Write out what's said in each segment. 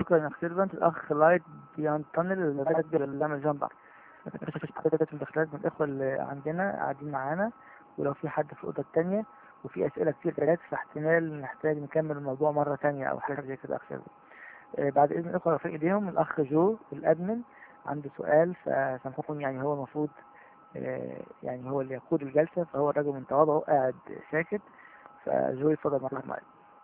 شكرا يا سيرفنت الاخ لايت بيان تانل اللي بيعمل جنب المداخلات من الاخوه اللي عندنا قاعدين معانا ولو في حد في الاوضه الثانيه وفي اسئله كتير جات فاحتمال نحتاج نكمل الموضوع مره ثانيه او حاجه زي كده اخ سيرفنت آه، بعد اذن الاخوه رافعين ايديهم الاخ جو الادمن عنده سؤال فسامحوكم يعني هو المفروض آه، يعني هو اللي يقود الجلسه فهو الراجل من تواضعه قاعد ساكت فجو اتفضل معاك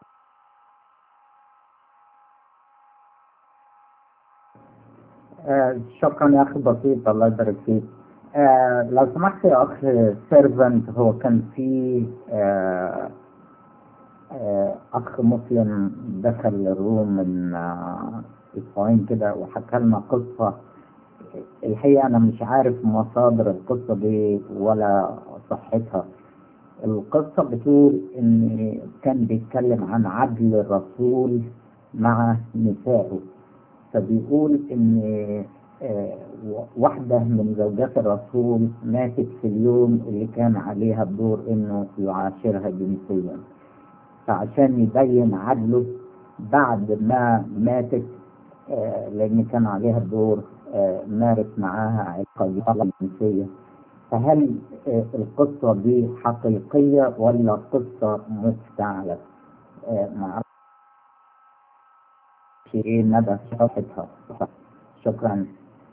آه، شكرا يا اخي بسيط الله يبارك فيك آه لو سمحت يا اخ سيرفنت هو كان في آه آه اخ مسلم دخل الروم من آه اسبوعين كده وحكى لنا قصه الحقيقه انا مش عارف مصادر القصه دي ولا صحتها القصه بتقول ان كان بيتكلم عن عدل الرسول مع نسائه فبيقول ان آه، واحدة من زوجات الرسول ماتت في اليوم اللي كان عليها الدور انه يعاشرها جنسيا فعشان يبين عدله بعد ما ماتت آه، لان كان عليها الدور آه، مارس معاها علاقة جنسية فهل القصة دي حقيقية ولا قصة مفتعلة؟ معرفش ايه مدى صحتها شكرا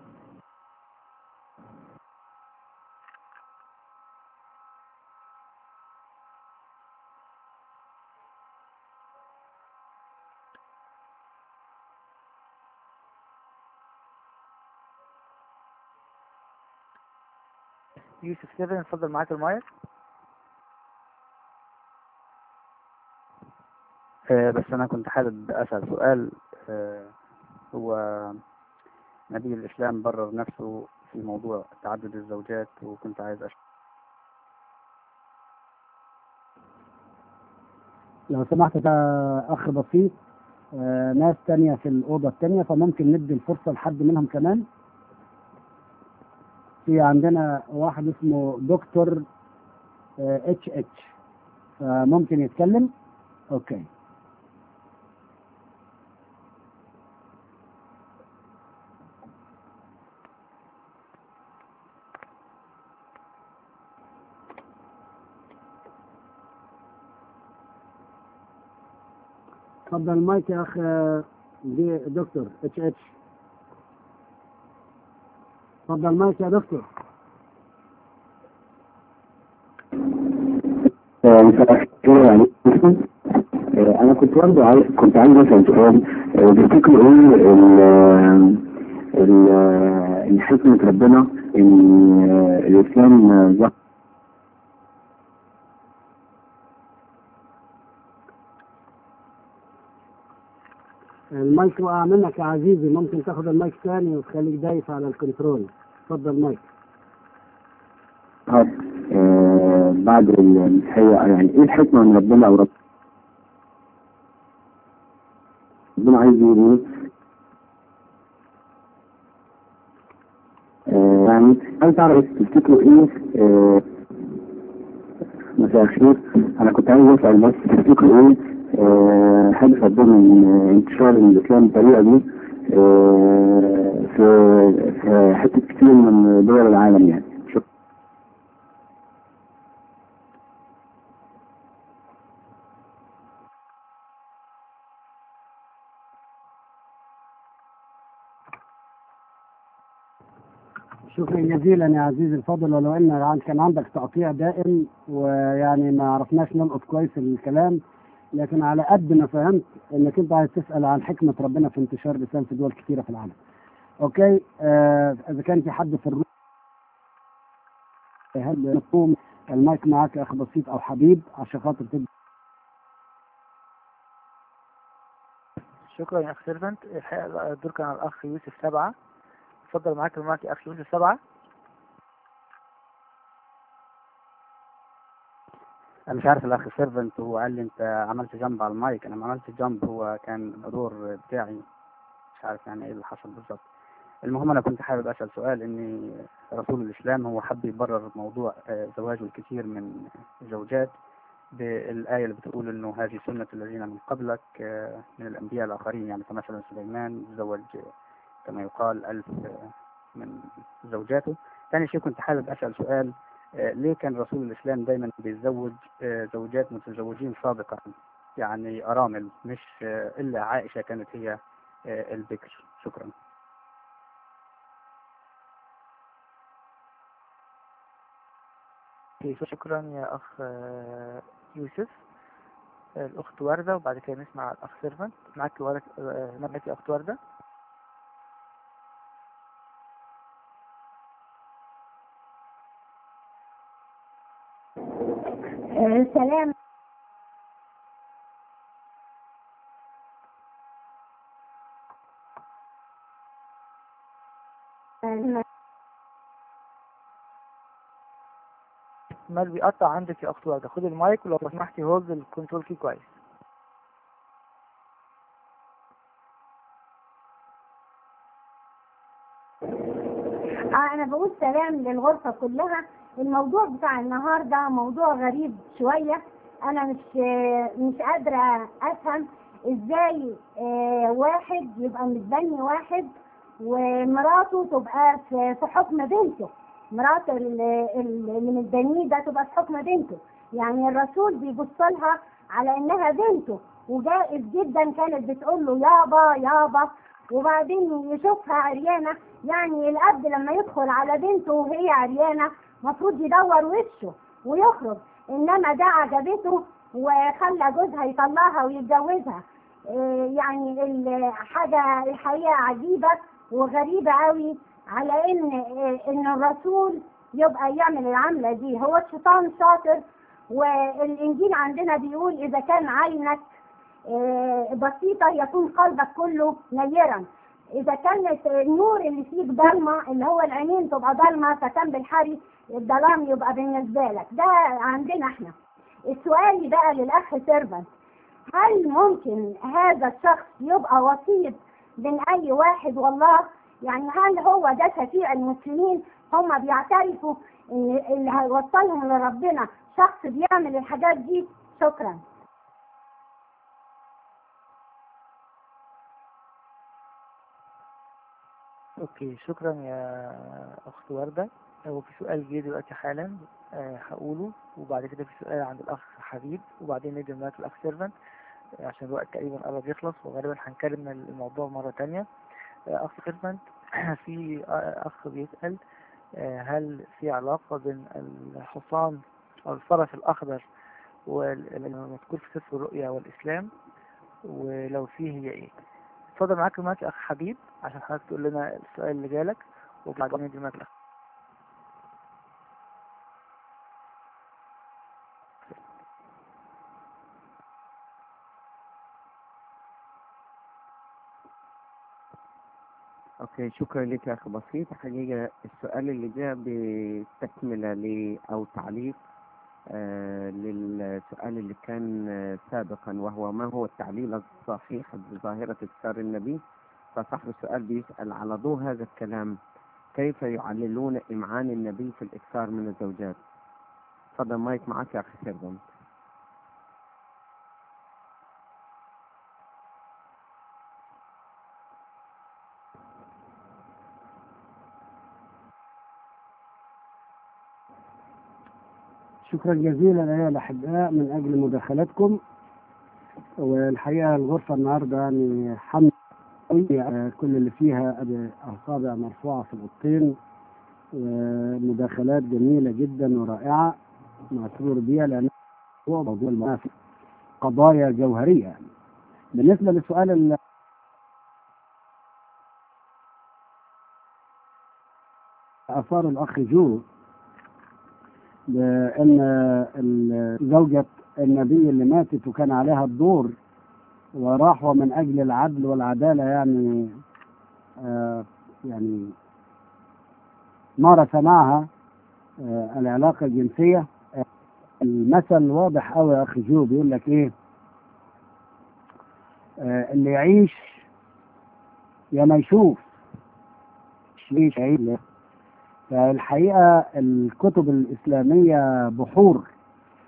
يوسف سيفن اتفضل معاك المايك آه، بس أنا كنت حابب أسأل سؤال آه، هو نبي الإسلام برر نفسه في موضوع تعدد الزوجات وكنت عايز أشوف لو سمحت ده أخ بسيط آه، ناس تانية في الأوضة التانية فممكن ندي الفرصة لحد منهم كمان في عندنا واحد اسمه دكتور اتش اتش فممكن يتكلم اوكي اتفضل المايك يا اخ دي دكتور اتش اتش اتفضل المايك يا دكتور انا كنت برضه عايز كنت عايز اسال سؤال تفتكروا ايه ال ال ان حكمة ربنا ان الاسلام ظهر المايك وقع منك يا عزيزي ممكن تاخد المايك ثاني وتخليك دايس على الكنترول اتفضل المايك آه بعد المسيحية يعني ايه الحكمة من ربنا او رب ربنا عايز يقول ايه آه يعني عايز اعرف تفتكروا ايه آه مساء الخير انا كنت عايز اسال بس تفتكروا ايه آه هدف ربنا من انتشار الاسلام بالطريقه دي آه في في حته كتير من دول العالم يعني شكرا شكرا جزيلا يا عزيزي الفاضل ولو ان كان عندك تقطيع دائم ويعني ما عرفناش نلقط كويس الكلام لكن على قد ما فهمت انك انت عايز تسال عن حكمه ربنا في انتشار الاسلام في دول كثيره في العالم. اوكي آه اذا كان في حد في الروم هل نقوم المايك معاك يا اخ بسيط او حبيب عشان خاطر تبدا شكرا يا اخ سيرفنت الحقيقه بقى الدور كان على الاخ يوسف سبعه اتفضل معاك المايك يا اخ يوسف سبعه انا مش عارف الاخ سيرفنت هو قال لي انت عملت جنب على المايك انا ما عملتش جنب هو كان الدور بتاعي مش عارف يعني ايه اللي حصل بالظبط المهم انا كنت حابب اسال سؤال ان رسول الاسلام هو حب يبرر موضوع آه، زواج الكثير من زوجات بالآية اللي بتقول إنه هذه سنة الذين من قبلك آه، من الأنبياء الآخرين يعني فمثلا سليمان تزوج آه، كما يقال ألف آه، من زوجاته ثاني شيء كنت حابب أسأل سؤال آه، ليه كان رسول الإسلام دايما بيتزوج آه، زوجات متزوجين سابقا يعني أرامل مش آه، إلا عائشة كانت هي آه، البكر شكرا أوكي، شكرا يا أخ آه، يوسف آه، الأخت وردة وبعد كده نسمع الأخ سيرفنت معاك ورد آه، معاك يا أخت وردة آه، سلام آه، مال بيقطع عندك يا أخت وردة خد المايك ولو سمحتي هولد الكنترول كي كويس اه انا بقول سلام للغرفة كلها الموضوع بتاع النهاردة موضوع غريب شوية انا مش آه، مش قادرة افهم ازاي آه، واحد يبقى متبني واحد ومراته تبقى في في حكم بنته مرات ال- ال- من البني ده تبقى في حكم بنته يعني الرسول بيبص لها على انها بنته وجائز جدا كانت بتقول له يابا يابا وبعدين يشوفها عريانة يعني الأب لما يدخل على بنته وهي عريانة مفروض يدور وشه ويخرج إنما ده عجبته وخلى جوزها يطلعها ويتجوزها إيه يعني الحاجة الحقيقة عجيبة وغريبة قوي على إن إيه إن الرسول يبقى يعمل العملة دي هو الشيطان شاطر والإنجيل عندنا بيقول إذا كان عينك آه، بسيطة يكون قلبك كله نيرا إذا كانت النور اللي فيك ضلمة اللي هو العينين تبقى ضلمة فكان بالحري الظلام يبقى بالنسبة لك ده عندنا احنا السؤال بقى للأخ سيرفنت هل ممكن هذا الشخص يبقى وسيط بين أي واحد والله يعني هل هو ده شفيع المسلمين هم بيعترفوا ان اللي هيوصلهم لربنا شخص بيعمل الحاجات دي شكرا اوكي شكرا يا اخت وردة هو في سؤال جه دلوقتي حالا آه، هقوله وبعد كده في سؤال عند الاخ حبيب وبعدين ندي المايك للاخ سيرفنت آه، عشان الوقت تقريبا قرب يخلص وغالبا هنكلم الموضوع مرة تانية آه، اخ سيرفنت في آه، اخ بيسأل آه، هل في علاقة بين الحصان او الفرس الاخضر والمذكور في سفر الرؤيا والاسلام ولو فيه هي ايه اتفضل معاك المايك يا اخ حبيب عشان حضرتك تقول لنا السؤال اللي جالك وبعدين ندي المايك لأخ. اوكي شكرا لك يا اخي بسيط حقيقة السؤال اللي جاء بتكملة ل او تعليق آه للسؤال اللي كان آه سابقا وهو ما هو التعليل الصحيح بظاهرة اذكار النبي فصاحب السؤال بيسأل على ضوء هذا الكلام كيف يعللون إمعان النبي في الإكثار من الزوجات تفضل مايك معك يا أخي سيرفنت شكرا جزيلا أيها الأحباء من أجل مداخلتكم والحقيقة الغرفة النهاردة يعني حمد قوي على كل اللي فيها أصابع مرفوعة في الأوضتين ومداخلات جميلة جدا ورائعة مسرور بيها لأن هو موضوع المنافق قضايا جوهرية يعني. بالنسبة لسؤال ال- أثار الأخ جو بأن ال- زوجة النبي اللي ماتت وكان عليها الدور وراحوا من أجل العدل والعدالة يعني آه يعني مارس معها آه العلاقة الجنسية آه المثل واضح قوي يا أخي جو بيقول لك إيه آه اللي يعيش يا ما يشوف مش يعيش يعيش فالحقيقة الكتب الإسلامية بحور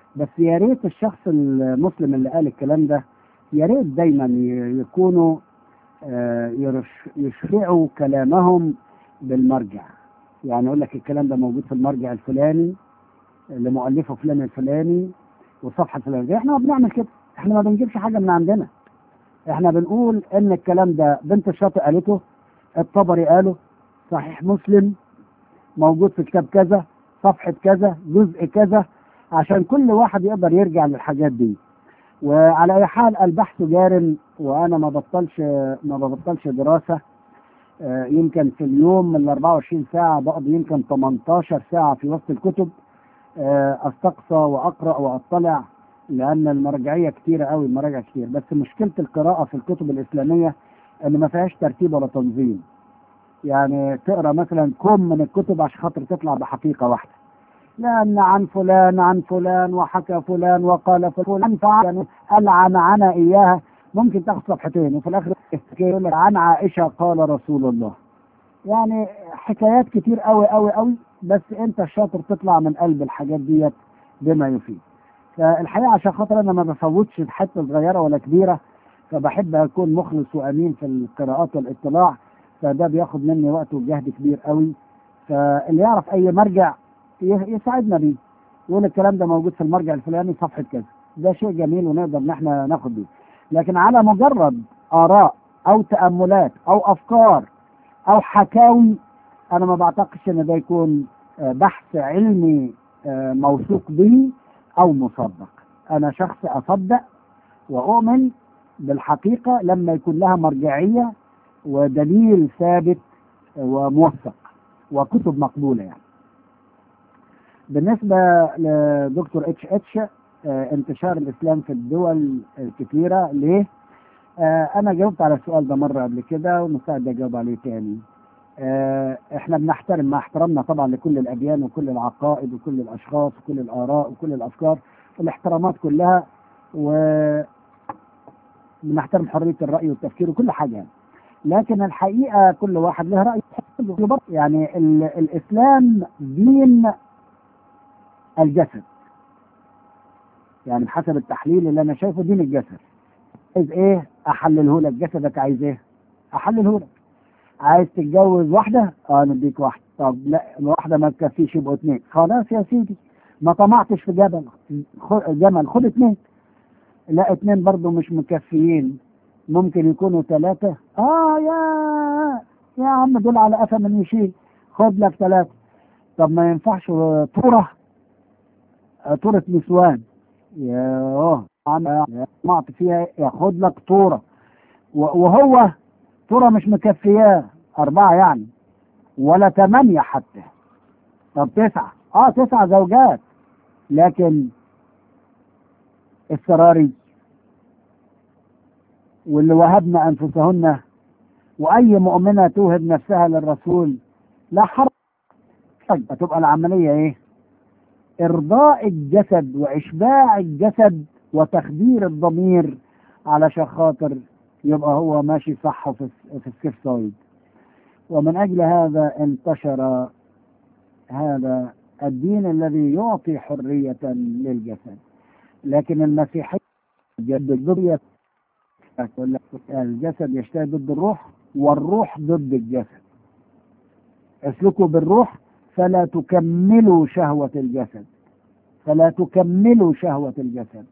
بس يا ريت الشخص المسلم اللي قال الكلام ده يا ريت دايما ي- يكونوا آه، يرش- يشرعوا كلامهم بالمرجع يعني يقول لك الكلام ده موجود في المرجع الفلاني لمؤلفه فلان الفلاني والصفحه الفلانيه احنا ما بنعمل كده احنا ما بنجيبش حاجه من عندنا احنا بنقول ان الكلام ده بنت الشاطئ قالته الطبري قاله صحيح مسلم موجود في كتاب كذا صفحه كذا جزء كذا عشان كل واحد يقدر يرجع للحاجات دي وعلى اي حال البحث جار وانا ما بطلش ما ببطلش دراسه آه، يمكن في اليوم من ال 24 ساعه بقضي يمكن 18 ساعه في وسط الكتب آه، استقصى واقرا واطلع لان المرجعيه كتيره قوي المراجع كتير بس مشكله القراءه في الكتب الاسلاميه ان ما فيهاش ترتيب ولا تنظيم يعني تقرا مثلا كم من الكتب عشان خاطر تطلع بحقيقه واحده لأن عن فلان عن فلان وحكى فلان وقال فلان فعل ألعن عنا إياها ممكن تاخد صفحتين وفي الآخر يقول لك عن عائشة قال رسول الله يعني حكايات كتير قوي قوي قوي بس أنت الشاطر تطلع من قلب الحاجات ديت بما يفيد فالحقيقة عشان خاطر أنا ما بفوتش حتة صغيرة ولا كبيرة فبحب أكون مخلص وأمين في القراءات والاطلاع فده بياخد مني وقت وجهد كبير قوي فاللي يعرف أي مرجع ي- يساعدنا بيه يقول الكلام ده موجود في المرجع الفلاني صفحة كذا ده شيء جميل ونقدر ان احنا ناخد بيه لكن على مجرد آراء أو تأملات أو أفكار أو حكاوي أنا ما بعتقدش إن ده يكون آه، بحث علمي آه، موثوق به أو مصدق أنا شخص أصدق وأؤمن بالحقيقة لما يكون لها مرجعية ودليل ثابت وموثق وكتب مقبولة يعني بالنسبة لدكتور اتش اتش آه، انتشار الإسلام في الدول الكثيرة ليه؟ آه، أنا جاوبت على السؤال ده مرة قبل كده ومستعد أجاوب عليه تاني. آه، إحنا بنحترم مع احترامنا طبعا لكل الأديان وكل العقائد وكل الأشخاص وكل الآراء وكل الأفكار الاحترامات كلها و بنحترم حرية الرأي والتفكير وكل حاجة يعني. لكن الحقيقة كل واحد له رأي يعني ال- الإسلام دين الجسد يعني بحسب التحليل اللي انا شايفه دين الجسد عايز ايه احلله لك جسدك عايز ايه احلله لك عايز تتجوز واحده اه نديك واحده طب لا واحده ما تكفيش يبقوا اثنين خلاص يا سيدي ما طمعتش في جبل خ- جمل خد اثنين لا اثنين برضه مش مكفيين ممكن يكونوا ثلاثه اه يا يا عم دول على قفا من يشيل خد لك ثلاثه طب ما ينفعش طوره طورة نسوان ياه عم طمعت فيها ياخد لك طورة و- وهو طورة مش مكفياه أربعة يعني ولا ثمانية حتى طب تسعة اه تسع زوجات لكن السراري واللي وهبنا أنفسهن وأي مؤمنة توهب نفسها للرسول لا حرج هتبقى العملية إيه؟ إرضاء الجسد وإشباع الجسد وتخدير الضمير علشان خاطر يبقى هو ماشي صح في في السيف سايد ومن أجل هذا انتشر هذا الدين الذي يعطي حرية للجسد لكن المسيحية ضد ضد الجسد يشتهي ضد الروح والروح ضد الجسد اسلكوا بالروح فلا تكملوا شهوة الجسد فلا تكملوا شهوة الجسد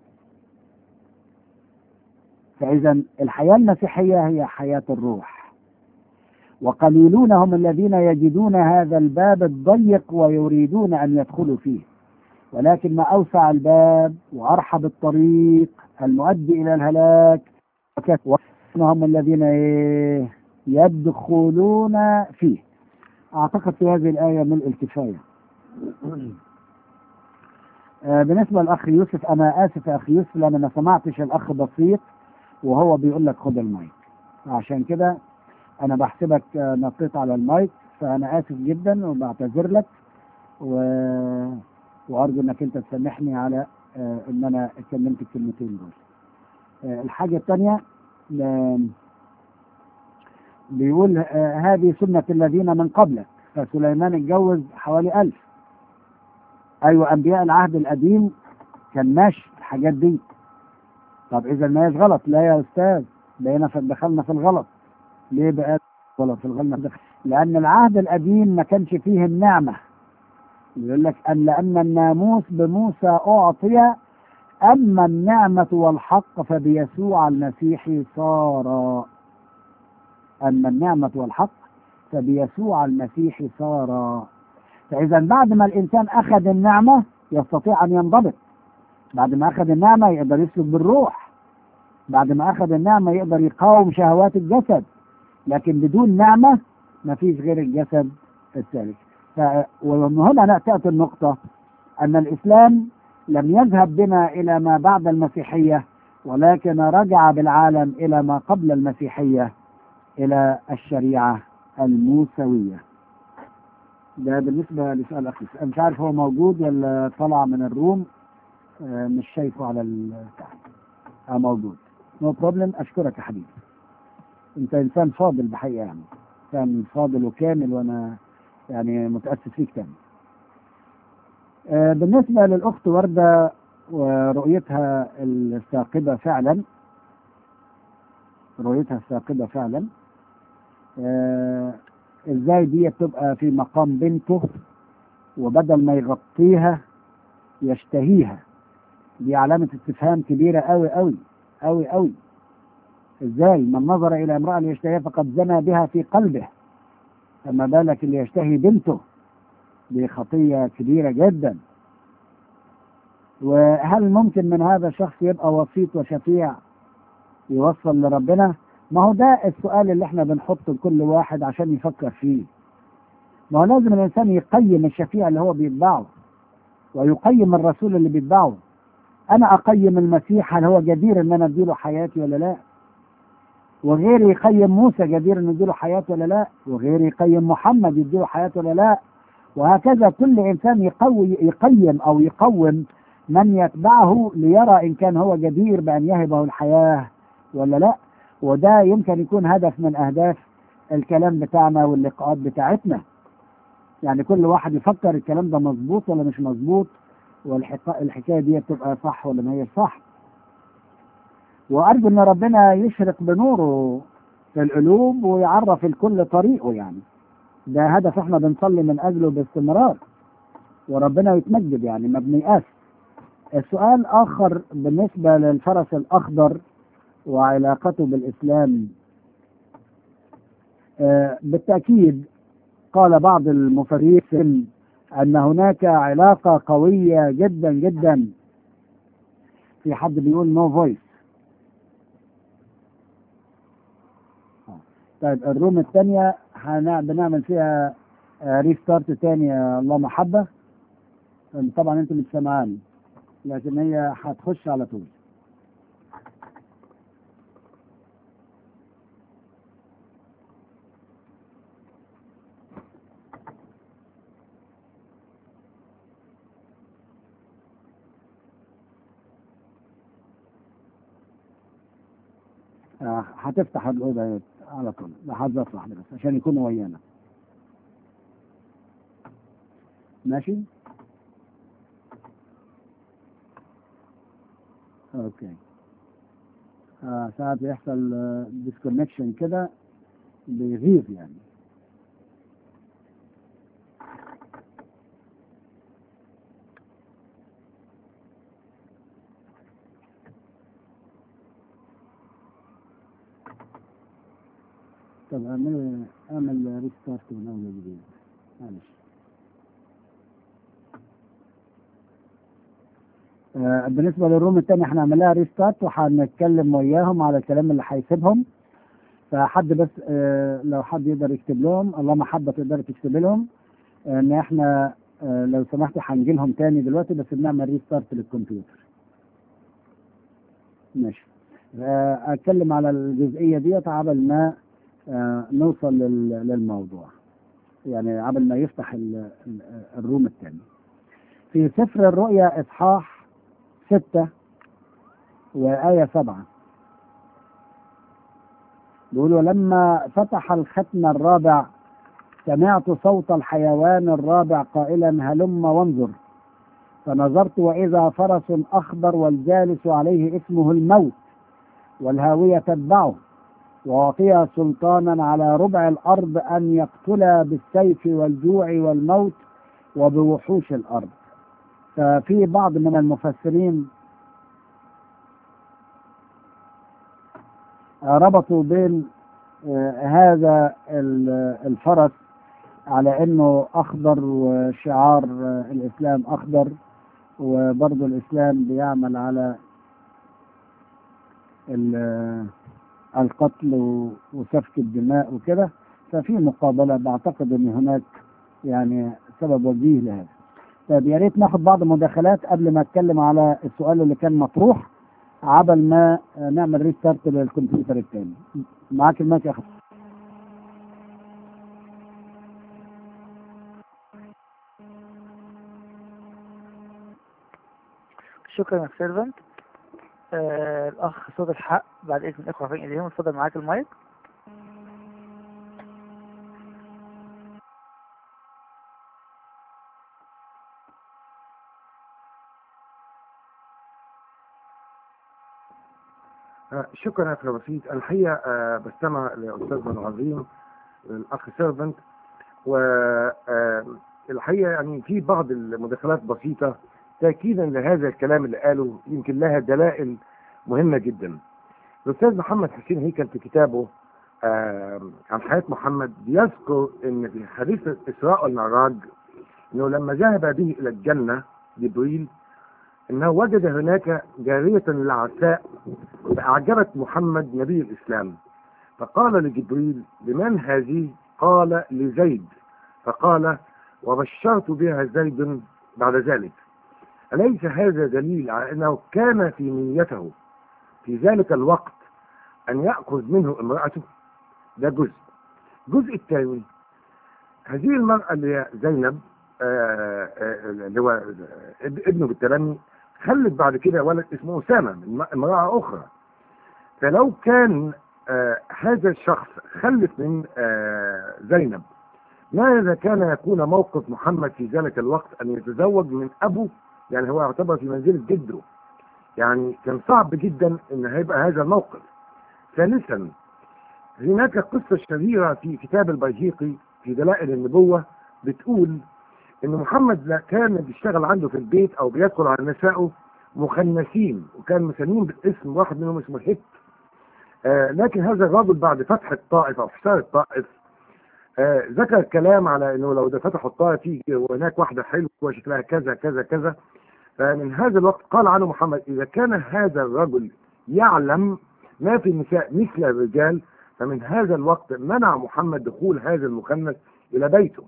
فإذا الحياة المسيحية هي حياة الروح وقليلون هم الذين يجدون هذا الباب الضيق ويريدون أن يدخلوا فيه ولكن ما أوسع الباب وأرحب الطريق المؤدي إلى الهلاك هم الذين إيه؟ يدخلون فيه أعتقد في هذه الآية ملء الكفاية آه، بالنسبة للأخ يوسف أنا آسف يا أخي يوسف لأن ما سمعتش الأخ بسيط وهو بيقول لك خد المايك عشان كده أنا بحسبك آه، نطيت على المايك فأنا آسف جدا وبعتذر لك و... وأرجو إنك أنت تسامحني على آه، إن أنا كملت الكلمتين دول آه، الحاجة الثانية آم، بيقول آه، هذه سنة الذين من قبلك فسليمان اتجوز حوالي ألف أيوة أنبياء العهد القديم كان ماشي الحاجات دي طب اذا ما هيش غلط لا يا استاذ بقينا في دخلنا في الغلط ليه بقى غلط في الغلط لان العهد القديم ما كانش فيه النعمه يقول لك ان لان الناموس بموسى اعطي اما النعمه والحق فبيسوع المسيح صار اما النعمه والحق فبيسوع المسيح صار فاذا بعد ما الانسان اخذ النعمه يستطيع ان ينضبط بعد ما اخذ النعمه يقدر يسلك بالروح بعد ما اخذ النعمه يقدر يقاوم شهوات الجسد لكن بدون نعمه ما فيش غير الجسد السالك ف- ومن هنا تاتي النقطه ان الاسلام لم يذهب بنا الى ما بعد المسيحيه ولكن رجع بالعالم الى ما قبل المسيحيه الى الشريعه الموسويه ده بالنسبه لسؤال اخي أنا مش عارف هو موجود ولا طلع من الروم آه، مش شايفه على ال آه موجود نو بروبلم اشكرك يا حبيبي انت انسان فاضل بحقيقه يعني انسان فاضل وكامل وانا يعني متاسف فيك تاني آه، بالنسبه للاخت ورده ورؤيتها الثاقبه فعلا رؤيتها الثاقبه فعلا آه، ازاي دي تبقى في مقام بنته وبدل ما يغطيها يشتهيها دي علامة استفهام كبيرة أوي أوي أوي أوي إزاي من نظر إلى امرأة ليشتهيها فقد زنى بها في قلبه فما بالك اللي يشتهي بنته دي خطية كبيرة جدا وهل ممكن من هذا الشخص يبقى وسيط وشفيع يوصل لربنا ما هو ده السؤال اللي احنا بنحطه لكل واحد عشان يفكر فيه ما هو لازم الانسان يقيم الشفيع اللي هو بيتبعه ويقيم الرسول اللي بيتبعه انا اقيم المسيح هل هو جدير ان انا اديله حياتي ولا لا وغيري يقيم موسى جدير ان اديله حياتي ولا لا وغيري يقيم محمد يديله حياته ولا لا وهكذا كل انسان يقوي يقيم او يقوم من يتبعه ليرى ان كان هو جدير بان يهبه الحياه ولا لا وده يمكن يكون هدف من اهداف الكلام بتاعنا واللقاءات بتاعتنا يعني كل واحد يفكر الكلام ده مظبوط ولا مش مظبوط والحكايه دي تبقى صح ولا ما هي صح وارجو ان ربنا يشرق بنوره في القلوب ويعرف الكل طريقه يعني ده هدف احنا بنصلي من اجله باستمرار وربنا يتمجد يعني ما بنيأس السؤال اخر بالنسبه للفرس الاخضر وعلاقته بالاسلام آه بالتاكيد قال بعض المفسرين ان هناك علاقه قويه جدا جدا في حد بيقول نو فويس طيب الروم الثانيه بنعمل فيها ريستارت تاني يا الله محبه طبعا انتم مش سامعاني لكن هي هتخش على طول آه، هتفتح الأوضة على طول لحظات واحدة بس عشان يكونوا ويانا ماشي اوكي آه ساعات يحصل ديسكونكشن كده بيغيظ يعني طب اعمل اعمل ريستارت من اول وجديد معلش آه بالنسبة للروم الثاني احنا هنعملها ريستارت وهنتكلم وياهم على الكلام اللي هيسيبهم فحد بس آه لو حد يقدر يكتب لهم الله محبة تقدر تكتب لهم آه ان احنا آه لو سمحتوا هنجي لهم تاني دلوقتي بس بنعمل ريستارت للكمبيوتر ماشي آه اتكلم على الجزئية ديت عبل ما آه نوصل للموضوع يعني قبل ما يفتح ال ال الروم الثاني في سفر الرؤيا إصحاح ستة وآية سبعة بيقول ولما فتح الختم الرابع سمعت صوت الحيوان الرابع قائلا هلم وانظر فنظرت وإذا فرس أخضر والجالس عليه اسمه الموت والهاوية تتبعه وأعطي سلطانا على ربع الأرض أن يقتل بالسيف والجوع والموت وبوحوش الأرض ففي بعض من المفسرين ربطوا بين آه، هذا ال- الفرس على انه اخضر وشعار آه، الاسلام اخضر وبرضه الاسلام بيعمل على ال- القتل و- وسفك الدماء وكده ففي مقابله بعتقد ان هناك يعني سبب وجيه لهذا. طيب يا ريت ناخد بعض المداخلات قبل ما اتكلم على السؤال اللي كان مطروح عبل ما آه، نعمل ريستارت للكمبيوتر الثاني. معاك المايك يا اخي. شكرا يا سيرفنت آه الأخ صوت الحق بعد إذن الإخوة رافعين إيديهم اتفضل معاك المايك آه، شكرا يا اخي بسيط الحقيقه آه، بستمع لاستاذنا العظيم الاخ سيرفنت والحقيقه يعني في بعض المداخلات بسيطه تاكيدا لهذا الكلام اللي قاله يمكن لها دلائل مهمه جدا الاستاذ محمد حسين هيكل في كتابه آه، عن حياه محمد بيذكر ان في حديث الاسراء والمعراج انه لما ذهب به الى الجنه جبريل انه وجد هناك جاريه لعساء فأعجبت محمد نبي الإسلام فقال لجبريل لمن هذه قال لزيد فقال وبشرت بها زيد بعد ذلك أليس هذا دليل على أنه كان في نيته في ذلك الوقت أن يأخذ منه امرأته ده جزء الجزء الثاني هذه المرأة اللي هي زينب آه، آه، اللي هو ابنه بالتبني خلت بعد كده ولد اسمه أسامة من امرأة أخرى فلو كان آه هذا الشخص خلف من آه زينب ماذا كان يكون موقف محمد في ذلك الوقت ان يتزوج من ابو يعني هو يعتبر في منزله جده يعني كان صعب جدا ان هيبقى هذا الموقف ثالثا هناك قصة شهيرة في كتاب البيهقي في دلائل النبوة بتقول ان محمد لا كان بيشتغل عنده في البيت او بيدخل على نسائه مخنثين وكان مسمين بالاسم واحد منهم اسمه هت آه لكن هذا الرجل بعد فتح الطائف او حصار الطائف آه ذكر كلام على انه لو ده فتحوا الطائف يجي وهناك واحده حلوه شكلها كذا كذا كذا فمن هذا الوقت قال عنه محمد اذا كان هذا الرجل يعلم ما في النساء مثل الرجال فمن هذا الوقت منع محمد دخول هذا المخنث الى بيته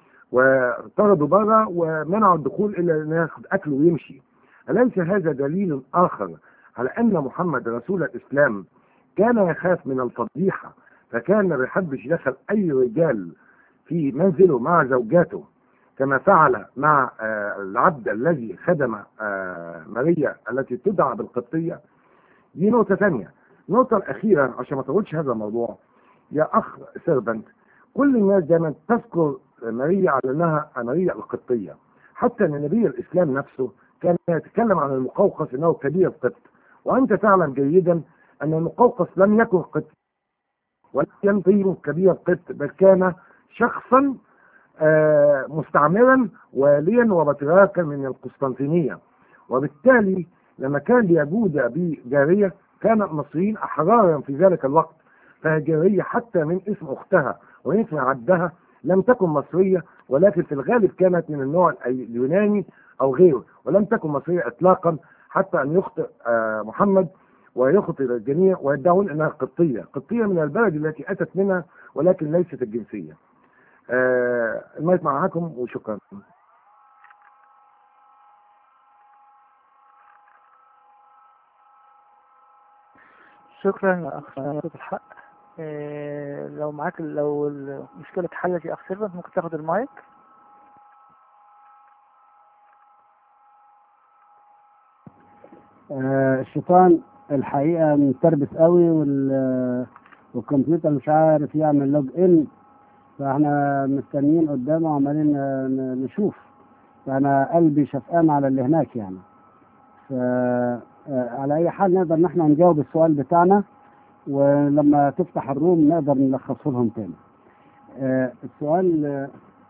وطردوا بره ومنعوا الدخول الا ان ياخذ اكله ويمشي اليس هذا دليل اخر على ان محمد رسول الاسلام كان يخاف من الفضيحه فكان ما بيحبش يدخل اي رجال في منزله مع زوجاته كما فعل مع آه العبد الذي خدم آه ماريا التي تدعى بالقبطيه دي نقطه ثانيه النقطه الاخيره عشان ما اطولش هذا الموضوع يا اخ سيربنت كل الناس دايما تذكر ماريا على انها ماريا القبطيه حتى ان نبي الاسلام نفسه كان يتكلم عن المقوقس انه كبير قبط وانت تعلم جيدا ان المقوقس لم يكن قبط ولم ينطيه كبير قبط بل كان شخصا آه مستعمرا واليا وبطراكا من القسطنطينية وبالتالي لما كان بيجود بجارية كان المصريين أحرارا في ذلك الوقت فجارية حتى من اسم أختها واسم عبدها لم تكن مصرية ولكن في الغالب كانت من النوع اليوناني أو غيره ولم تكن مصرية إطلاقا حتى أن يخطئ آه محمد ويخطئ الجميع ويدعون أنها قبطية قبطية من البلد التي أتت منها ولكن ليست الجنسية آه المايك معاكم وشكرا شكرا يا اخ صوت الحق إيه لو معاك لو المشكله اتحلت يا اخ سيرفنت ممكن تاخد المايك آه الشيطان الحقيقه متربس قوي وال والكمبيوتر مش عارف يعمل لوج ان فاحنا مستنيين قدامه وعمالين نشوف فأنا قلبي شفقان على اللي هناك يعني ف آه، على أي حال نقدر نحن نجاوب السؤال بتاعنا ولما تفتح الروم نقدر نلخصه لهم تاني آه، السؤال آه،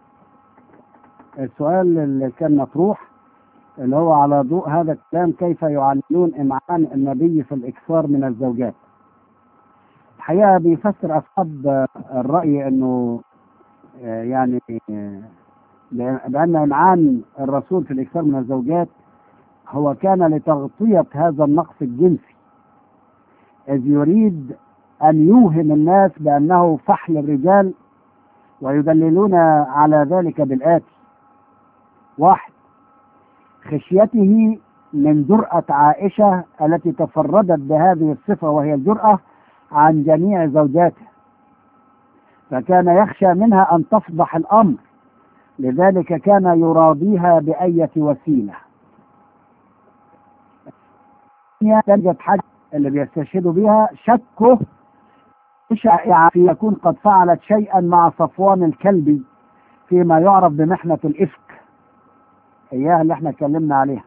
السؤال اللي كان مطروح اللي هو على ضوء هذا الكلام كيف يعللون إمعان النبي في الإكثار من الزوجات الحقيقة بيفسر أصحاب آه، الرأي أنه آه، يعني آه، بأن إمعان الرسول في الإكثار من الزوجات هو كان لتغطية هذا النقص الجنسي إذ يريد أن يوهم الناس بأنه فحل الرجال ويدللون على ذلك بالآتي واحد خشيته من جرأة عائشة التي تفردت بهذه الصفة وهي الجرأة عن جميع زوجاته فكان يخشى منها أن تفضح الأمر لذلك كان يراضيها بأية وسيلة تجد حاجة اللي بيستشهدوا بها شكه شائعة في يكون قد فعلت شيئا مع صفوان الكلبي فيما يعرف بمحنة الإفك إياها اللي احنا اتكلمنا عليها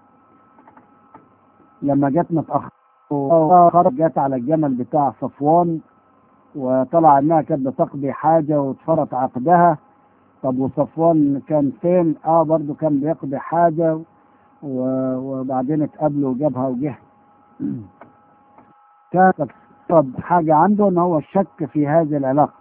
لما جت متأخر جت على الجمل بتاع صفوان وطلع انها كانت بتقضي حاجة واتفرط عقدها طب وصفوان كان فين؟ اه برضه كان بيقضي حاجة و- وبعدين اتقابلوا وجابها وجه كانت أقرب حاجة عنده ان هو الشك في هذه العلاقة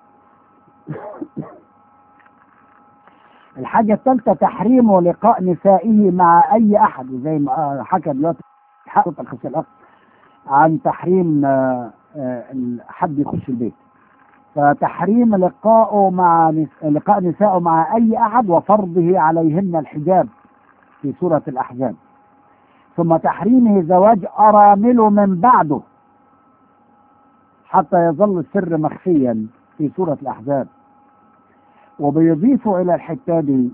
الحاجة الثالثة تحريمه لقاء نسائه مع أي أحد وزي ما آه، حكى دلوقتي حق الخص الأخ عن تحريم آه، آه، حد يخش البيت فتحريم لقائه مع نس- لقاء نسائه مع أي أحد وفرضه عليهن الحجاب في سورة الأحزاب ثم تحريمه زواج أرامله من بعده حتى يظل السر مخفيا في سورة الأحزاب وبيضيفوا إلى الحتة دي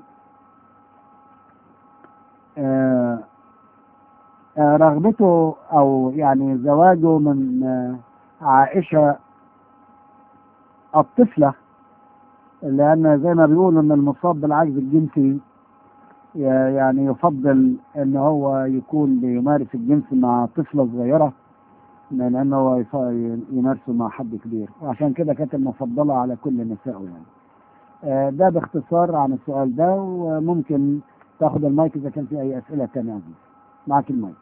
آه، آه، رغبته أو يعني زواجه من آه، عائشة الطفلة لأن زي ما بيقولوا إن المصاب بالعجز الجنسي ي- يعني يفضل إن هو يكون بيمارس الجنس مع طفلة صغيرة من إنه هو يف- يمارسه مع حد كبير وعشان كده كانت المفضلة على كل نسائه يعني. آه، ده باختصار عن السؤال ده وممكن تاخد المايك إذا كان في أي أسئلة تانية يا عزيز. معك المايك.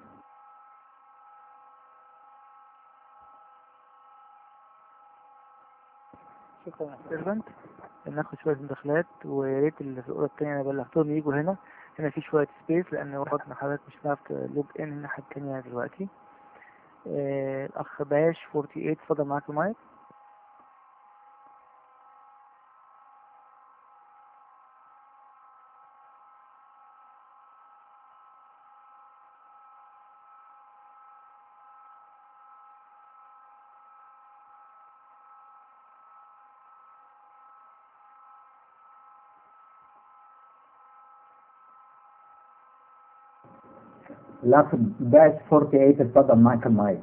شكرا يا سيرفنت ناخد شوية مداخلات ويا ريت اللي في الأوضة التانية أنا بلغتهم يجوا هنا هنا في شوية سبيس لأن وقتنا حضرتك مش هتعرف تلوج إن الناحية التانية دلوقتي آه، الأخ باش 48 اتفضل معاك المايك الأخ باش 48 اتفضل معك المايك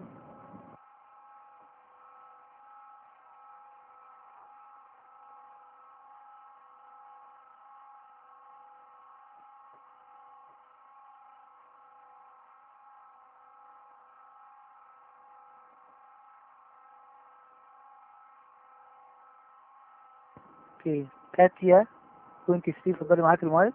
اوكي كاتيا 23 اتفضلي معاك المايك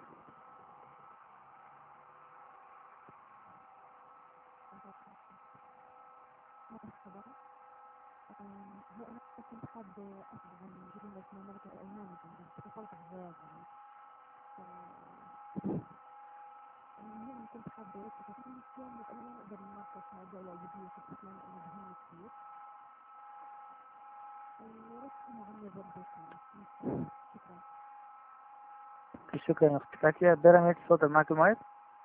شكرا يا اخت كاتيا بيراميد اتفضل معاك المايك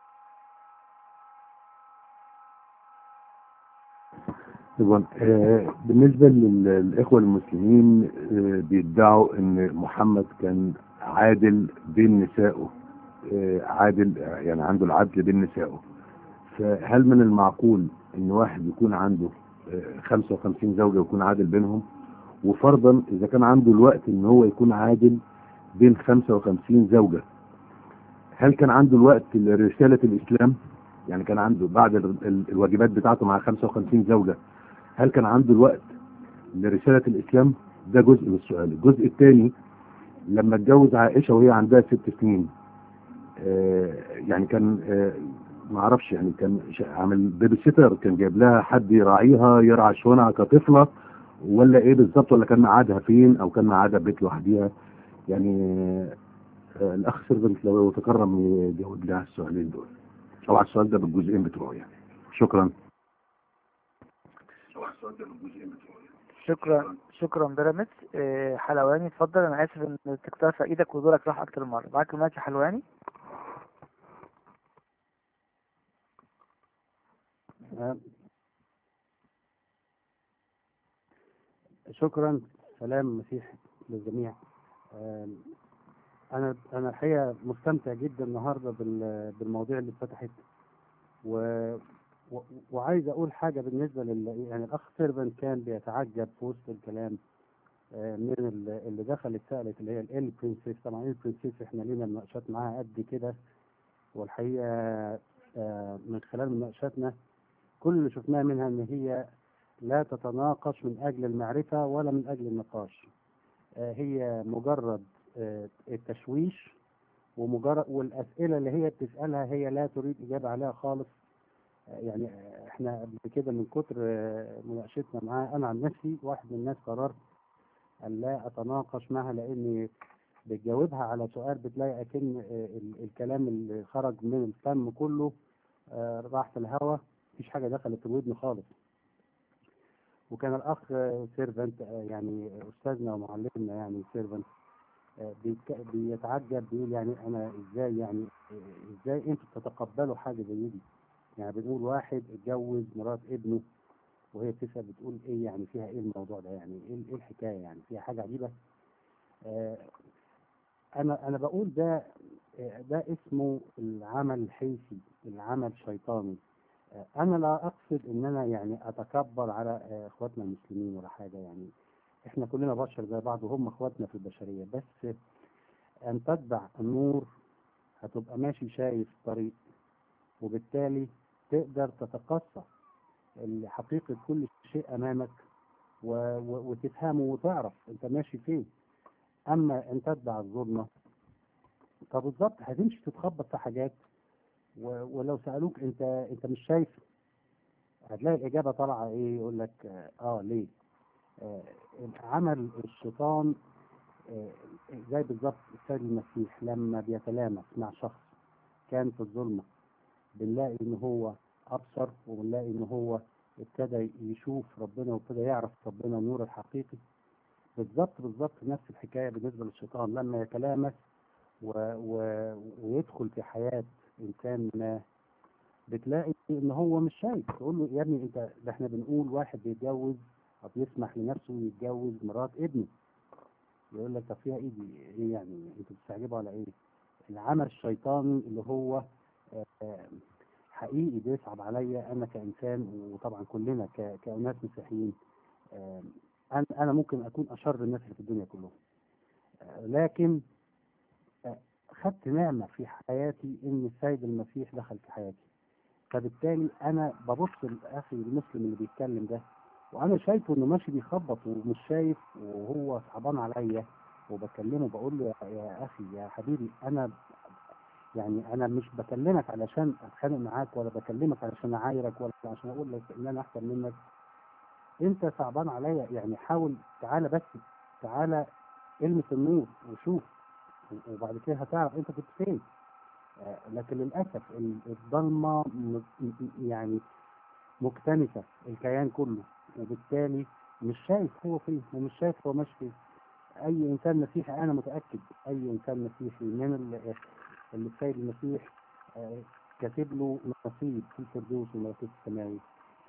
طبعا آه، بالنسبة لل- للإخوة المسلمين آه، بيدعوا إن محمد كان عادل بين نسائه آه، عادل يعني عنده العدل بين نسائه فهل من المعقول إن واحد يكون عنده آه، 55 زوجة ويكون عادل بينهم وفرضا إذا كان عنده الوقت إن هو يكون عادل بين 55 زوجة هل كان عنده الوقت لرسالة الإسلام يعني كان عنده بعد ال- ال- الواجبات بتاعته مع 55 زوجة هل كان عنده الوقت لرسالة الإسلام ده جزء من السؤال الجزء الثاني لما اتجوز عائشة وهي عندها ست سنين آه، يعني كان آه، ما اعرفش يعني كان ش- عامل بيبي سيتر كان جايب لها حد يراعيها يرعى شؤونها كطفله ولا ايه بالظبط ولا كان مقعدها فين او كان مقعدها في بيت لوحديها يعني آه، الاخ سيرفنت لو تكرم يجاوب لي على السؤالين دول او على السؤال ده بالجزئين بتوعه يعني شكرا شكرا شكرا بيراميدز آه، حلواني اتفضل انا اسف ان تكتفى ايدك ودورك راح اكتر من مره معاك المايك يا حلواني آه، شكرا سلام مسيح للجميع آه، انا انا الحقيقه مستمتع جدا النهارده بال- بالمواضيع اللي اتفتحت و و- وعايز اقول حاجه بالنسبه لل يعني الاخ سيرفن كان بيتعجب في وسط الكلام آه، من ال- اللي دخلت سالت اللي هي ال برنسيس طبعا ال برنسيس احنا لينا مناقشات معاها قد كده والحقيقه آه، من خلال مناقشاتنا كل اللي شفناه منها ان هي لا تتناقش من اجل المعرفه ولا من اجل النقاش آه، هي مجرد آه، التشويش ومجرد والاسئله اللي هي بتسالها هي لا تريد اجابه عليها خالص آه، يعني آه، احنا قبل كده من كتر آه، مناقشتنا معاه انا عن نفسي واحد من الناس قررت ان لا اتناقش معها لاني بتجاوبها على سؤال بتلاقي اكن آه، ال- الكلام اللي خرج من الفم كله آه، راح في الهواء مفيش حاجه دخلت الودن خالص وكان الاخ سيرفنت يعني استاذنا ومعلمنا يعني سيرفنت بيتعجب بيقول يعني انا ازاي يعني آه، ازاي انتوا بتتقبلوا حاجه زي دي يعني بنقول واحد اتجوز مرات ابنه وهي بتسال بتقول ايه يعني فيها ايه الموضوع ده يعني ايه إيه الحكايه يعني فيها حاجه عجيبه آه، انا انا بقول ده آه، ده اسمه العمل حيثي العمل شيطاني آه، انا لا اقصد ان انا يعني اتكبر على آه، اخواتنا المسلمين ولا حاجه يعني احنا كلنا بشر زي بعض وهم اخواتنا في البشريه بس ان تتبع النور هتبقى ماشي شايف طريق وبالتالي تقدر تتقصى حقيقة كل شيء أمامك و... و... وتفهمه وتعرف أنت ماشي فين أما أن تتبع الظلمة فبالظبط هتمشي تتخبط في حاجات و... ولو سألوك أنت أنت مش شايف هتلاقي الإجابة طالعة إيه يقول لك آه, آه ليه آه عمل الشيطان آه زي بالظبط السيد المسيح لما بيتلامس مع شخص كان في الظلمة بنلاقي إن هو أبصر وبنلاقي إن هو ابتدى يشوف ربنا وابتدى يعرف ربنا النور الحقيقي بالظبط بالظبط نفس الحكاية بالنسبة للشيطان لما يتلامس و... و... ويدخل في حياة إنسان ما بتلاقي إن هو مش شايف تقول له يا ابني أنت ده إحنا بنقول واحد بيتجوز أو بيسمح لنفسه يتجوز مرات ابنه يقول لك طب فيها إيه دي إيه يعني أنتوا بتستعجبوا على إيه؟ العمل الشيطاني اللي هو آه حقيقي بيصعب عليا انا كانسان وطبعا كلنا ك- كاناس مسيحيين آه، انا انا ممكن اكون اشر الناس اللي في الدنيا كلهم آه، لكن آه، خدت نعمه في حياتي ان السيد المسيح دخل في حياتي فبالتالي انا ببص لاخي المسلم اللي بيتكلم ده وانا شايفه انه ماشي بيخبط ومش شايف وهو صعبان عليا وبكلمه بقول له يا- يا اخي يا حبيبي انا يعني انا مش بكلمك علشان اتخانق معاك ولا بكلمك علشان اعايرك ولا عشان اقول لك ان انا احسن منك انت صعبان عليا يعني حاول تعالى بس تعالى المس النور وشوف وبعد كده هتعرف انت كنت فين آه، لكن للاسف ال- الضلمه م- م- يعني مكتنسه الكيان كله وبالتالي مش شايف هو فين ومش شايف هو ماشي فين اي انسان مسيحي انا متاكد اي انسان مسيحي من ال- اللي السيد المسيح آه، كاتب له نصيب في الفردوس والملكوت السماوي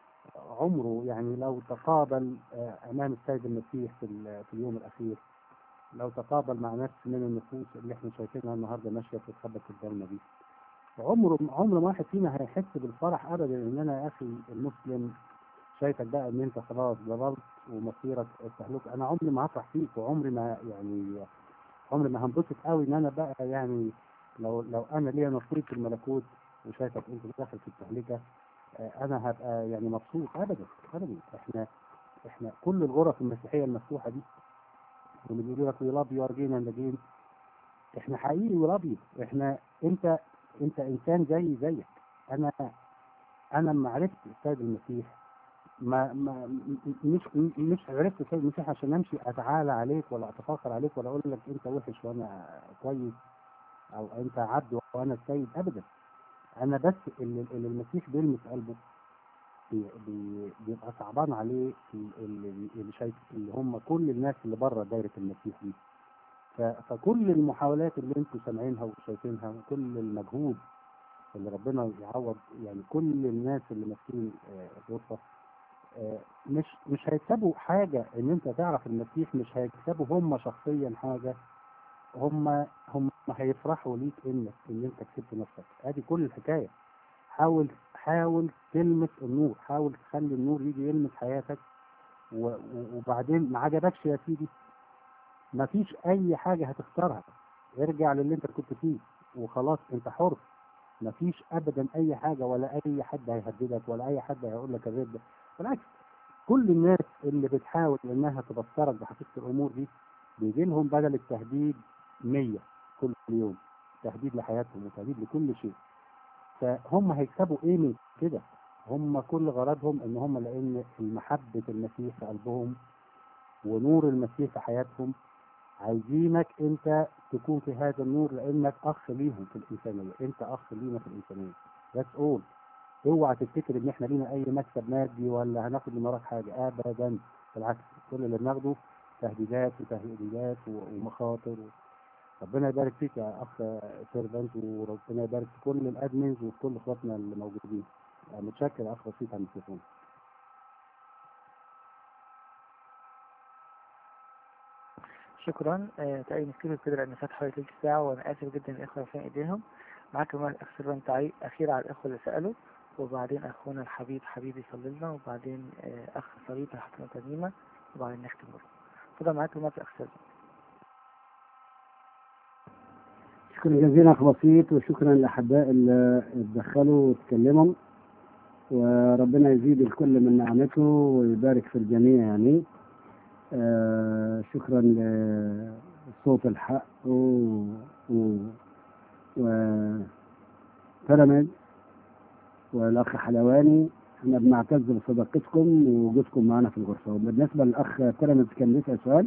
عمره يعني لو تقابل آه، امام السيد المسيح في, ال- في اليوم الاخير لو تقابل مع نفس من النفوس اللي احنا شايفينها النهارده ماشيه بتتخبط في الضلمه دي عمره عمر ما واحد فينا هيحس بالفرح ابدا ان انا يا اخي المسلم شايفك بقى ان انت خلاص ضربت ومصيرك استهلك انا عمري ما هفرح فيك وعمري ما يعني عمري ما هنبسط قوي ان انا بقى يعني لو لو انا ليا نصيب في الملكوت وشايفك انت داخل في التهلكه آه، انا هبقى يعني مبسوط ابدا ابدا احنا احنا كل الغرف المسيحيه المفتوحه دي واللي بيقولوا لك وي لاف يو ارجين اند اجين احنا حقيقي وي لاف يو احنا انت انت انسان زي زيك انا انا لما عرفت السيد المسيح ما ما م- مش مش عرفت السيد المسيح عشان امشي اتعالى عليك ولا اتفاخر عليك ولا اقول لك انت وحش وانا كويس او انت عبد وانا السيد ابدا انا بس اللي, اللي المسيح بيلمس قلبه بي بي بيبقى صعبان عليه ال- اللي, اللي شايف اللي هم كل الناس اللي بره دايره المسيح دي ف- فكل المحاولات اللي انتم سامعينها وشايفينها وكل المجهود اللي ربنا يعوض يعني كل الناس اللي ماسكين آه، الغرفه آه، مش مش هيكسبوا حاجه ان انت تعرف المسيح مش هيكسبوا هم شخصيا حاجه هم هم هيفرحوا ليك انك ان انت كسبت نفسك ادي كل الحكايه حاول حاول تلمس النور حاول تخلي النور يجي يلمس حياتك و- و- وبعدين ما عجبكش يا سيدي ما فيش اي حاجه هتختارها ارجع للي انت كنت فيه وخلاص انت حر ما فيش ابدا اي حاجه ولا اي حد هيهددك ولا اي حد هيقول لك الرد بالعكس كل الناس اللي بتحاول انها تبصرك بحقيقه الامور دي بيجي لهم بدل التهديد 100 كل يوم تهديد لحياتهم وتهديد لكل شيء فهم هيكسبوا ايه من كده هم كل غرضهم ان هم لان محبه المسيح في قلبهم ونور المسيح في حياتهم عايزينك انت تكون في هذا النور لانك اخ ليهم في الانسانيه انت اخ لينا في الانسانيه ذاتس اول اوعى تفتكر ان احنا لينا اي مكسب مادي ولا هناخد من وراك حاجه ابدا بالعكس كل اللي بناخده تهديدات وتهديدات و- ومخاطر و... ربنا يبارك فيك يا اخ سيرفنت وربنا يبارك في كل الادمنز وفي كل اخواتنا اللي موجودين يعني متشكر يا اخ بسيط على الميكروفون شكرا آه، تقريبا نكتب كده لان فات حوالي تلت ساعة وانا اسف جدا الاخوة رافعين ايديهم معاك كمان الاخ سيرفان تعليق اخير على الاخوة اللي سألوا وبعدين اخونا الحبيب حبيبي يصلي لنا وبعدين آه، اخ صليب هيحط لنا ترنيمة وبعدين نختم برضه اتفضل معاك كمان الاخ سيرفان شكرا جزيلا اخ بسيط وشكرا لاحباء اللي اتدخلوا واتكلموا وربنا يزيد الكل من نعمته ويبارك في الجميع يعني آه شكرا لصوت الحق و و و بيراميد والاخ حلواني احنا بنعتز بصداقتكم ووجودكم معنا في الغرفه وبالنسبه للاخ بيراميد كان بيسال سؤال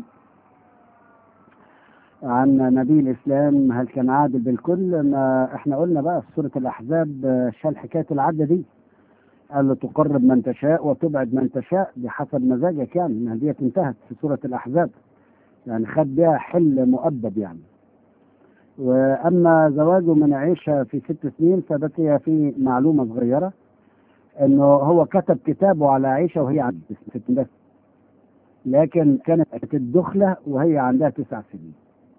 عن نبي الاسلام هل كان عادل بالكل ما احنا قلنا بقى في سوره الاحزاب آه، شال حكايه العدل دي قال له تقرب من تشاء وتبعد من تشاء بحسب مزاجك يعني ما ديت انتهت في سوره الاحزاب يعني خد بيها حل مؤبد يعني واما زواجه من عائشه في ست سنين فبقي في معلومه صغيره انه هو كتب كتابه على عائشه وهي عندها ست بس لكن كانت الدخله وهي عندها تسع سنين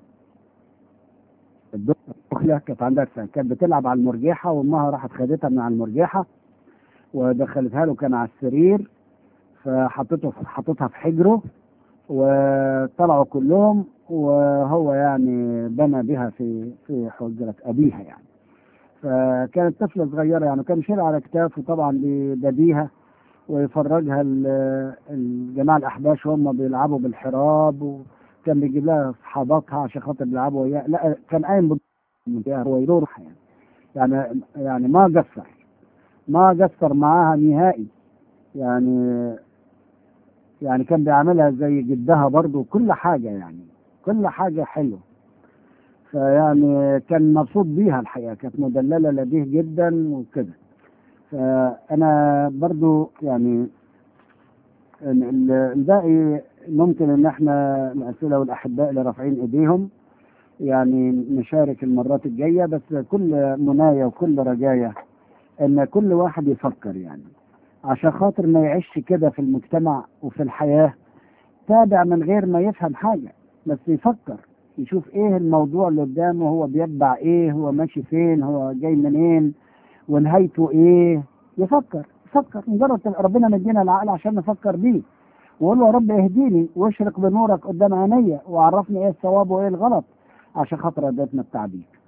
الدخله كانت عندها تسع كانت بتلعب على المرجحه وامها راحت خدتها من على المرجحه ودخلتها له كان على السرير فحطته حطتها في حجره وطلعوا كلهم وهو يعني بنى بها في في حجرة أبيها يعني فكانت طفلة صغيرة يعني كان شيلها على كتافه طبعا بيديها ويفرجها ال- الجماعة الأحباش وهم بيلعبوا بالحراب وكان بيجيب لها أصحاباتها عشان خاطر يلعبوا وياه لا كان قايم بيها هو يروح يعني يعني يعني ما قصر ما قصر معاها نهائي يعني يعني كان بيعملها زي جدها برضو كل حاجة يعني كل حاجة حلوة فيعني كان مبسوط بيها الحقيقة كانت مدللة لديه جدا وكده فأنا برضو يعني ال- ال- الباقي ممكن ان احنا الاسئله والاحباء اللي رافعين ايديهم يعني نشارك المرات الجايه بس كل منايا وكل رجايا ان كل واحد يفكر يعني عشان خاطر ما يعيش كده في المجتمع وفي الحياه تابع من غير ما يفهم حاجه بس يفكر يشوف ايه الموضوع اللي قدامه هو بيتبع ايه هو ماشي فين هو جاي منين ونهايته ايه يفكر يفكر مجرد تبقى ربنا مدينا العقل عشان نفكر بيه وقول له يا رب اهديني واشرق بنورك قدام عينيا وعرفني ايه الصواب وايه الغلط عشان خاطر اديتنا التعبير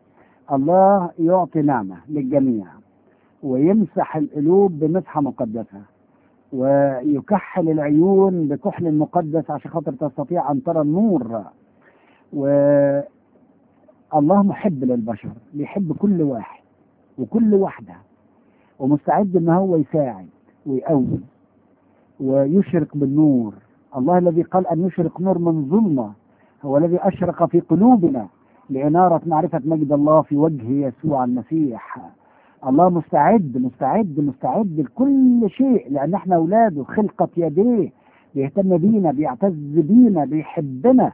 الله يعطي نعمة للجميع ويمسح القلوب بمسحة مقدسة ويكحل العيون بكحل مقدس عشان خاطر تستطيع أن ترى النور والله محب للبشر بيحب كل واحد وكل واحدة ومستعد ان هو يساعد ويقوي ويشرق بالنور الله الذي قال ان يشرق نور من ظلمه هو الذي اشرق في قلوبنا لاناره معرفه مجد الله في وجه يسوع المسيح الله مستعد مستعد مستعد لكل شيء لان احنا اولاده خلقه يديه بيهتم بينا بيعتز بينا بيحبنا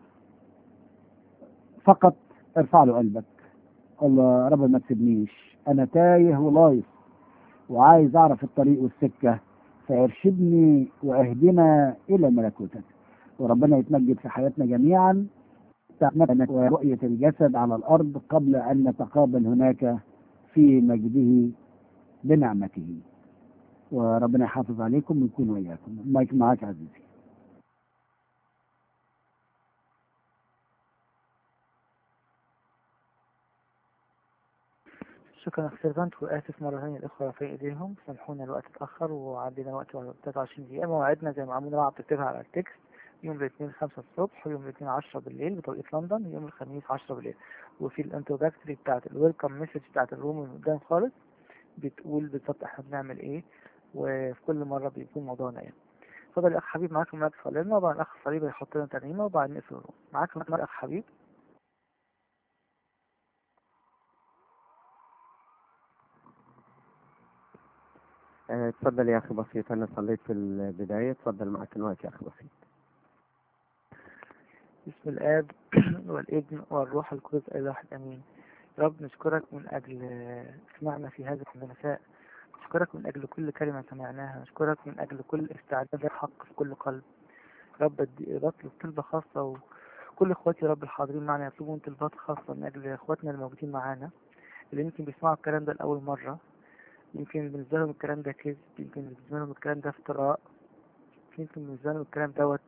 فقط ارفع له قلبك الله رب ما تسيبنيش انا تايه ولايص وعايز اعرف الطريق والسكه فارشدني واهدنا الى ملكوتك وربنا يتمجد في حياتنا جميعا ورؤية الجسد على الأرض قبل أن نتقابل هناك في مجده بنعمته وربنا يحافظ عليكم ويكون وإياكم المايك معاك عزيزي شكرا أخ سيرفانت وآسف مرة ثانية الإخوة رافعين إيديهم سامحونا الوقت اتأخر وعدينا وقت 23 دقيقة موعدنا زي ما عمود رعب بتكتبها على التكست يوم الاثنين خمسة الصبح ويوم الاثنين عشرة بالليل بتوقيت لندن ويوم الخميس عشرة بالليل وفي الانتروداكتوري بتاعت الويلكم مسج بتاعت الروم من قدام خالص بتقول بالظبط احنا بنعمل ايه وفي كل مرة بيكون موضوعنا ايه اتفضل يا اخ حبيب معاك المايك صلينا وبعدين الاخ صليب هيحط لنا ترنيمة وبعدين نقفل الروم معاك المايك اخ حبيب آه، اتفضل يا اخي بسيط انا صليت في البدايه اتفضل معك الوقت يا اخي بسيط بسم الآب والابن والروح القدس الواحد أمين يا رب نشكرك من أجل سمعنا في هذا المساء نشكرك من أجل كل كلمة سمعناها نشكرك من أجل كل استعداد الحق في كل قلب يا رب أدي- بطلب طلبة خاصة وكل إخواتي يا رب الحاضرين معنا يطلبون طلبات خاصة من أجل إخواتنا الموجودين معانا اللي يمكن بيسمعوا الكلام ده لأول مرة يمكن بالنسبة لهم الكلام ده كذب يمكن بالنسبة لهم الكلام ده افتراء يمكن بالنسبة لهم الكلام دوت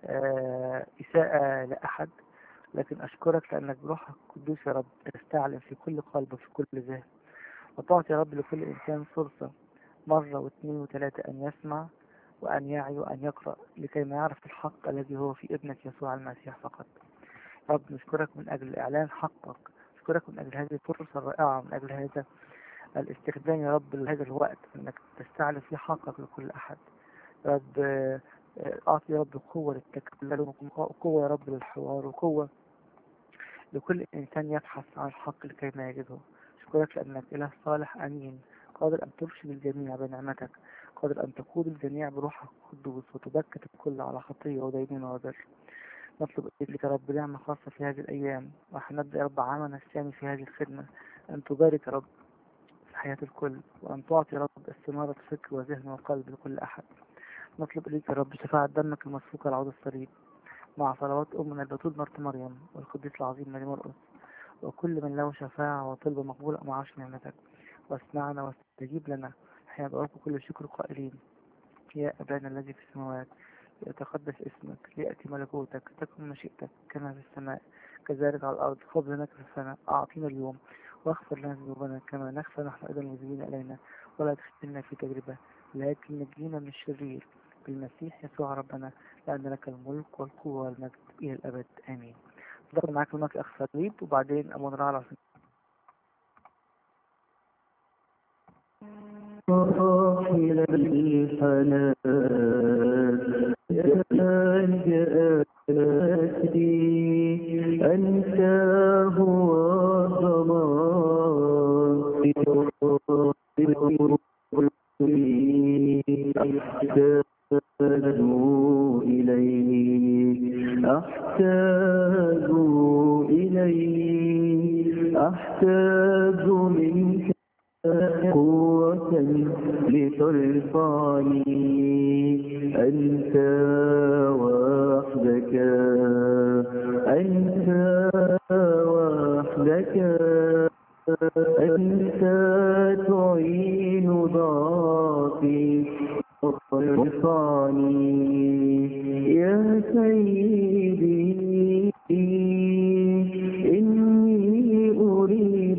آه، إساءة لأحد لكن أشكرك لأنك بروحك القدوس يا رب تستعلم في كل قلب وفي كل ذهن وتعطي يا رب لكل إنسان فرصة مرة واثنين وثلاثة أن يسمع وأن يعي وأن يقرأ لكي ما يعرف الحق الذي هو في ابنك يسوع المسيح فقط يا رب نشكرك من أجل إعلان حقك نشكرك من أجل هذه الفرصة الرائعة من أجل هذا الاستخدام يا رب لهذا الوقت أنك تستعلم في حقك لكل أحد يا رب آه، آه، أعطي يا رب قوة للتكلم وقوة يا رب للحوار وقوة لكل إنسان يبحث عن الحق لكي ما يجده أشكرك لأنك إله صالح أمين قادر أن ترشد الجميع بنعمتك قادر أن تقود الجميع بروحك القدوس وتبكت الكل على خطية ودينونة وبر نطلب إليك يا رب نعمة خاصة في هذه الأيام وحنبدأ يا رب عملنا الثاني في هذه الخدمة أن تبارك يا رب في حياة الكل وأن تعطي يا رب استنارة فكر وذهن وقلب لكل أحد نطلب إليك يا رب شفاعة دمك المسفوك على عود الصليب مع صلوات أمنا البتول مرت مريم والقديس العظيم ماري مرقس وكل من له شفاعة وطلبة مقبولة معاش نعمتك واسمعنا واستجيب لنا حين ندعوك كل شكر قائلين يا أبانا الذي في السماوات يتقدس اسمك ليأتي ملكوتك تكن مشيئتك كما في السماء كذلك على الأرض خبزنا كفنا أعطينا اليوم واغفر لنا ذنوبنا كما نغفر نحن أيضا المذنبين إلينا ولا تفتنا في تجربة لكن نجينا من الشرير بالمسيح يسوع ربنا لأن لك الملك والقوة والمجد إلى الأبد آمين ضرب معاك المايك أخ فريد وبعدين أبو نرى على راحل الحنان يا جاتي أنت هو ضمان أحتاج إليه أحتاج إليه أحتاج منك قوة لترفعني أنت وحدك أنت وحدك أنت تعين ضعفي وترفعني يا سيدي إني أريد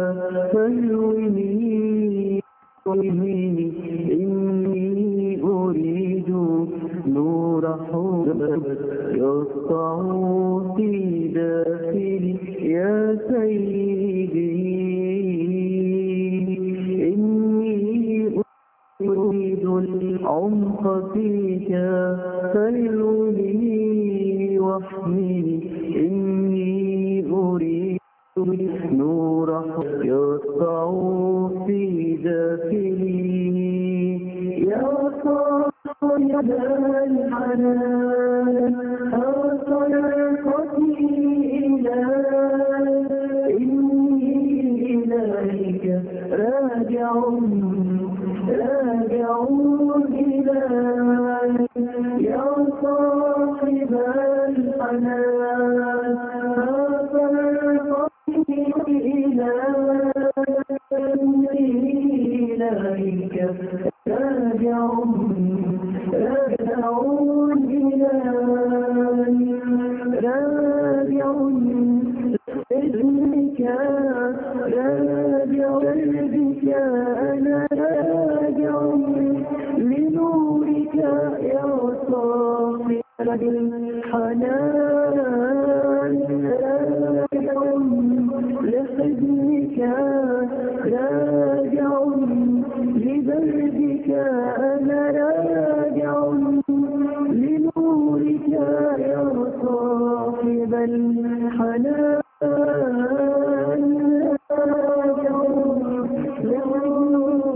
فالوني ويهيني إني أريد نور حبك يسطع في داخلي يا سيدي إني أريد العمق فيك فالوني واحمني إني أريد نور يسطع في داخلي يا صاحب الحنان أطلقتني إليك إني إليك راجع راجع إليك يا صاحب الحنان أطلقتني إليك راجع راجع إليك راجع إليك راجع إليك أنا راجع لنورك يا صاحب الحنان راجع لحزنك راجع لبردك أنا راجع لنورك يا صاحب الحنان راجع لحزنك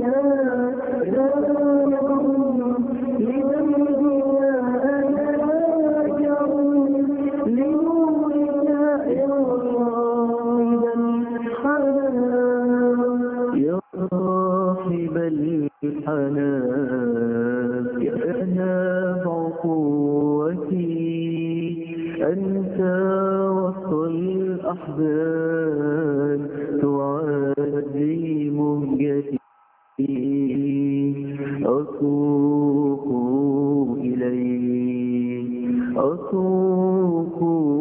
راجع لبردك أنا راجع لنورك يا صاحب الحنان يا صاحب الحنان يا نافع قوتي أنت وسط الأحزان تعزي مهجتي أسوق إليك أسوق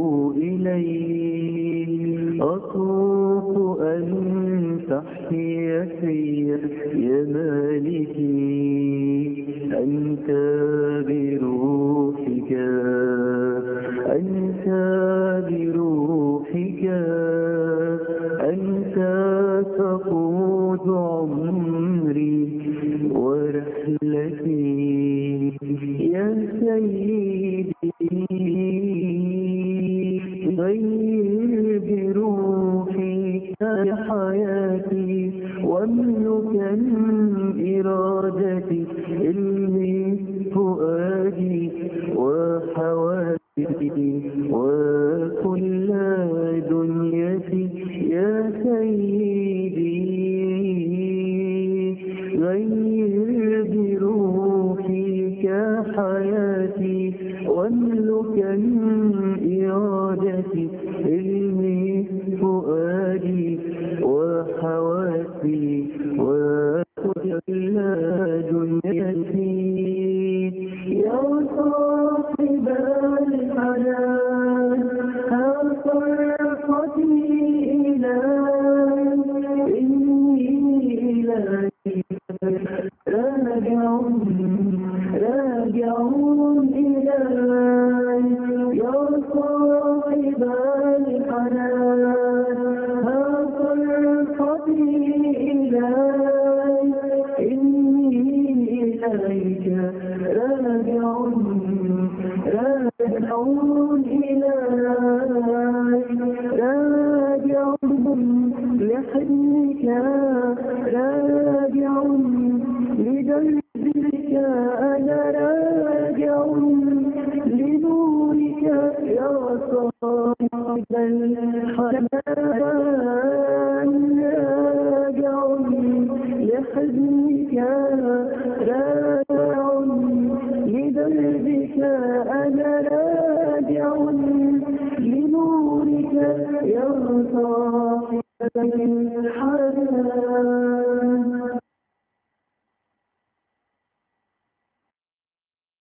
إليك أسوق أن تحيا فيا يا مالكي أنت بروحك أنت بروحك أنت تقود عمري ورحلتي يا سيدي غير بروحك يا حياتي واملكا إرادتي علمي فؤادي وحواسي وكل دنيتي يا سيدي غير بروحك حياتي واملكا إرادتي علمي فؤادي وحواسي وكل دنيتي يا صاحب الحنان أصرفتي إليك إني إليك راجع راجع إليك يا صاحب الحنان أصرفتي إليك إني إليك راجع راجع إليك راجع لحنك راجع لدربك أنا راجع لنورك يا صاحب الحنان راجع لحزنك راجع لدربك أنا راجع لنورك يا صاحب